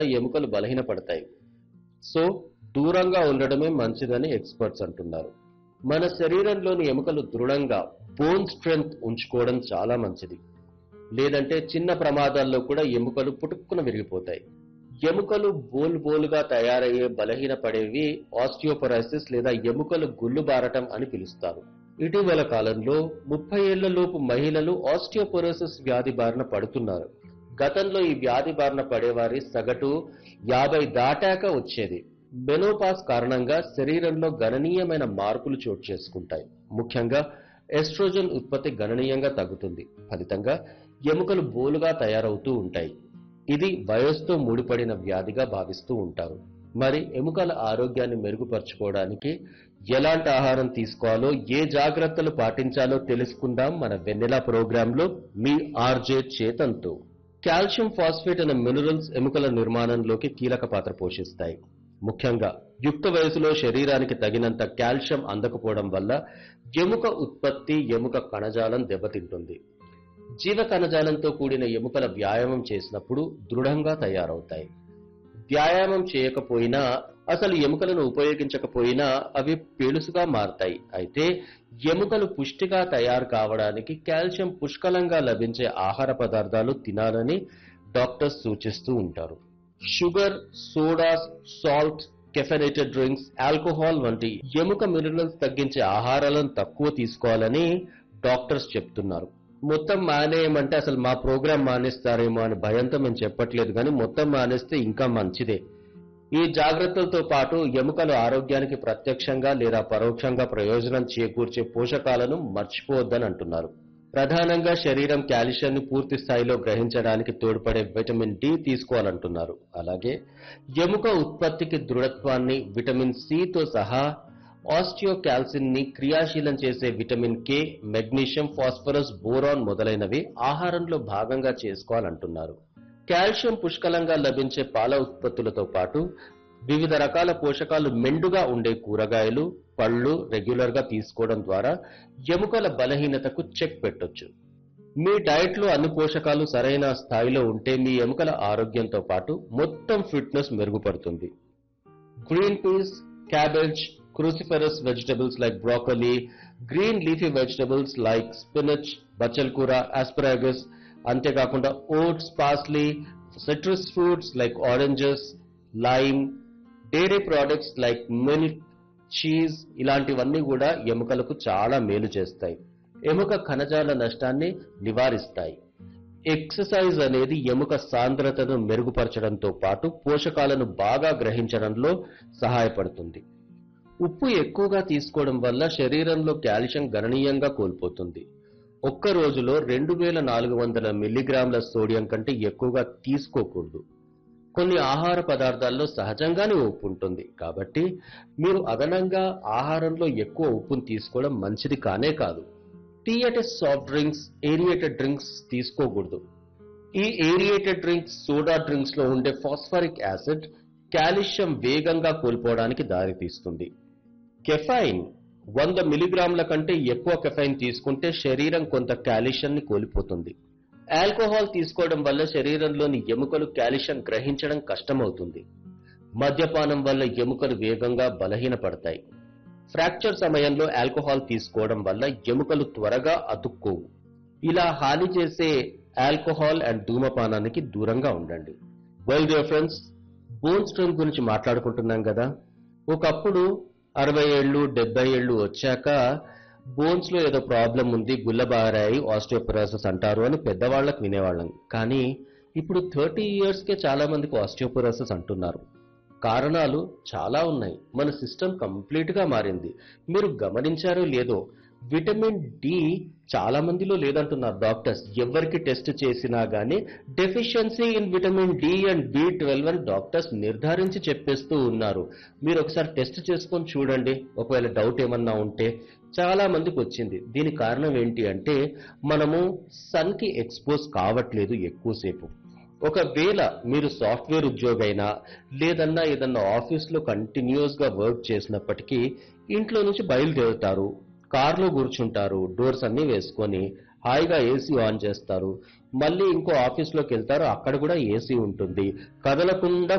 ఎముకలు బలహీనపడతాయి సో దూరంగా ఉండడమే మంచిదని ఎక్స్పర్ట్స్ అంటున్నారు మన శరీరంలోని ఎముకలు దృఢంగా బోన్ స్ట్రెంగ్త్ ఉంచుకోవడం చాలా మంచిది లేదంటే చిన్న ప్రమాదాల్లో కూడా ఎముకలు పుటుక్కున విరిగిపోతాయి ఎముకలు బోల్ బోలుగా తయారయ్యే బలహీనపడేవి ఆస్టియోపరైసిస్ లేదా ఎముకలు గుళ్ళు బారటం అని పిలుస్తారు ఇటీవల కాలంలో ముప్పై ఏళ్ల లోపు మహిళలు ఆస్టియోపొరోసిస్ వ్యాధి బారిన పడుతున్నారు గతంలో ఈ వ్యాధి బారిన పడేవారి సగటు యాభై దాటాక వచ్చేది బెనోపాస్ కారణంగా శరీరంలో గణనీయమైన మార్పులు చోటు చేసుకుంటాయి ముఖ్యంగా ఎస్ట్రోజన్ ఉత్పత్తి గణనీయంగా తగ్గుతుంది ఫలితంగా ఎముకలు బోలుగా తయారవుతూ ఉంటాయి ఇది వయస్సుతో ముడిపడిన వ్యాధిగా భావిస్తూ ఉంటారు మరి ఎముకల ఆరోగ్యాన్ని మెరుగుపరచుకోవడానికి ఎలాంటి ఆహారం తీసుకోవాలో ఏ జాగ్రత్తలు పాటించాలో తెలుసుకుందాం మన వెన్నెల ప్రోగ్రాంలో మీ ఆర్జే చేతంతో కాల్షియం ఫాస్ఫేట్ అనే మినరల్స్ ఎముకల నిర్మాణంలోకి కీలక పాత్ర పోషిస్తాయి ముఖ్యంగా యుక్త వయసులో శరీరానికి తగినంత కాల్షియం అందకపోవడం వల్ల ఎముక ఉత్పత్తి ఎముక కణజాలం దెబ్బతింటుంది జీవ కణజాలంతో కూడిన ఎముకల వ్యాయామం చేసినప్పుడు దృఢంగా తయారవుతాయి వ్యాయామం చేయకపోయినా అసలు ఎముకలను ఉపయోగించకపోయినా అవి పెలుసుగా మారతాయి అయితే ఎముకలు పుష్టిగా తయారు కావడానికి కాల్షియం పుష్కలంగా లభించే ఆహార పదార్థాలు తినాలని డాక్టర్స్ సూచిస్తూ ఉంటారు sugar sodas salt caffeinated drinks alcohol వంటి ఎముక మినరల్స్ తగ్గించే ఆహారాలను తక్కువ తీసుకోవాలని డాక్టర్స్ చెప్తున్నారు మొత్తం మానేయమంటే అసలు మా ప్రోగ్రాం మానేస్తారేమో అని భయంతో మేము చెప్పట్లేదు కానీ మొత్తం మానేస్తే ఇంకా మంచిదే ఈ జాగ్రత్తలతో పాటు ఎముకలు ఆరోగ్యానికి ప్రత్యక్షంగా లేదా పరోక్షంగా ప్రయోజనం చేకూర్చే పోషకాలను మర్చిపోవద్దని అంటున్నారు ప్రధానంగా శరీరం కాల్షియాన్ని పూర్తి స్థాయిలో గ్రహించడానికి తోడ్పడే విటమిన్ డి తీసుకోవాలంటున్నారు అలాగే ఎముక ఉత్పత్తికి దృఢత్వాన్ని విటమిన్ సితో సహా ఆస్టియోకాల్సిన్ ని క్రియాశీలం చేసే vitamin K magnesium phosphorus boron మొదలైనవి ఆహారంలో భాగంగా చేసుకోవాలంటున్నారు కాల్షియం పుష్కలంగా లభించే పాల ఉత్పత్తులతో పాటు వివిధ రకాల పోషకాలు మెండుగా ఉండే కూరగాయలు పళ్ళు రెగ్యులర్ గా తీసుకోవడం ద్వారా ఎముకల బలహీనతకు చెక్ పెట్టొచ్చు మీ డైట్ లో అన్ని పోషకాలు సరైన స్థాయిలో ఉంటే మీ ఎముకల ఆరోగ్యంతో పాటు మొత్తం ఫిట్నెస్ మెరుగుపడుతుంది green peas cabbage cruciferous vegetables like broccoli, green leafy vegetables like spinach, బచ్చల్ కూర asparagus, అంతేకాకుండా oats parsley citrus fruits like oranges lime dairy products like milk cheese ఇలాంటివన్నీ కూడా ఎముకలకు చాలా మేలు చేస్తాయి ఎముక కణజాల నష్టాన్ని నివారిస్తాయి ఎక్సర్సైజ్ అనేది ఎముక సాంద్రతను మెరుగుపరచడంతో పాటు పోషకాలను బాగా గ్రహించడంలో సహాయపడుతుంది ఉప్పు ఎక్కువగా తీసుకోవడం వల్ల శరీరంలో కాల్షియం గణనీయంగా కోల్పోతుంది ఒక్క రోజులో రెండు వేల నాలుగు వందల మిల్లీగ్రాముల సోడియం కంటే ఎక్కువగా తీసుకోకూడదు కొన్ని ఆహార పదార్థాల్లో సహజంగానే ఉప్పు ఉంటుంది కాబట్టి మీరు అదనంగా ఆహారంలో ఎక్కువ ఉప్పును తీసుకోవడం మంచిది కానే కాదు తీయటి సాఫ్ట్ డ్రింక్స్ ఏరియేటెడ్ డ్రింక్స్ తీసుకోకూడదు ఈ ఏరియేటెడ్ డ్రింక్స్ సోడా డ్రింక్స్ లో ఉండే ఫాస్ఫరిక్ యాసిడ్ కాల్షియం వేగంగా కోల్పోవడానికి దారితీస్తుంది కెఫైన్ వంద మిలిగ్రాముల కంటే ఎక్కువ కెఫైన్ తీసుకుంటే శరీరం కొంత కాల్షియాన్ని కోల్పోతుంది ఆల్కహాల్ తీసుకోవడం వల్ల శరీరంలోని ఎముకలు కాల్షియం గ్రహించడం కష్టమవుతుంది మద్యపానం వల్ల ఎముకలు వేగంగా బలహీనపడతాయి ఫ్రాక్చర్ సమయంలో ఆల్కహాల్ తీసుకోవడం వల్ల ఎముకలు త్వరగా అతుక్కోవు ఇలా హాని చేసే ఆల్కహాల్ అండ్ ధూమపానానికి దూరంగా ఉండండి well dear friends bone strength గురించి మాట్లాడుకుంటున్నాం కదా ఒకప్పుడు అరవై ఏళ్ళు డెబ్బై ఏళ్ళు వచ్చాక బోన్స్ లో ఏదో ప్రాబ్లం ఉంది గుల్లబారాయి ఆస్టియోపొరాసిస్ అంటారు అని పెద్దవాళ్ళకి వినేవాళ్ళం కానీ ఇప్పుడు థర్టీ ఇయర్స్ కే చాలా మందికి ఆస్టియోపొరాసిస్ అంటున్నారు కారణాలు చాలా ఉన్నాయి మన సిస్టమ్ కంప్లీట్ గా మారింది మీరు గమనించారో లేదో విటమిన్ డి చాలా మందిలో లేదంటున్నారు డాక్టర్స్ ఎవరికి టెస్ట్ చేసినా గానీ deficiency in vitamin D and B twelve అని డాక్టర్స్ నిర్ధారించి చెప్పేస్తూ ఉన్నారు మీరు ఒకసారి టెస్ట్ చేసుకొని చూడండి ఒకవేళ డౌట్ ఏమన్నా ఉంటే చాలా మందికి వచ్చింది దీని కారణం ఏంటి అంటే మనము సన్ కి ఎక్స్పోజ్ కావట్లేదు ఎక్కువసేపు ఒకవేళ మీరు సాఫ్ట్వేర్ ఉద్యోగైనా లేదన్నా ఏదన్నా ఆఫీస్లో కంటిన్యూస్ గా వర్క్ చేసినప్పటికీ ఇంట్లో నుంచి బయలుదేరుతారు కార్లో కూర్చుంటారు డోర్స్ అన్ని వేసుకొని హాయిగా ఏసీ ఆన్ చేస్తారు మళ్ళీ ఇంకో ఆఫీస్లోకి వెళ్తారు అక్కడ కూడా ఏసీ ఉంటుంది కదలకుండా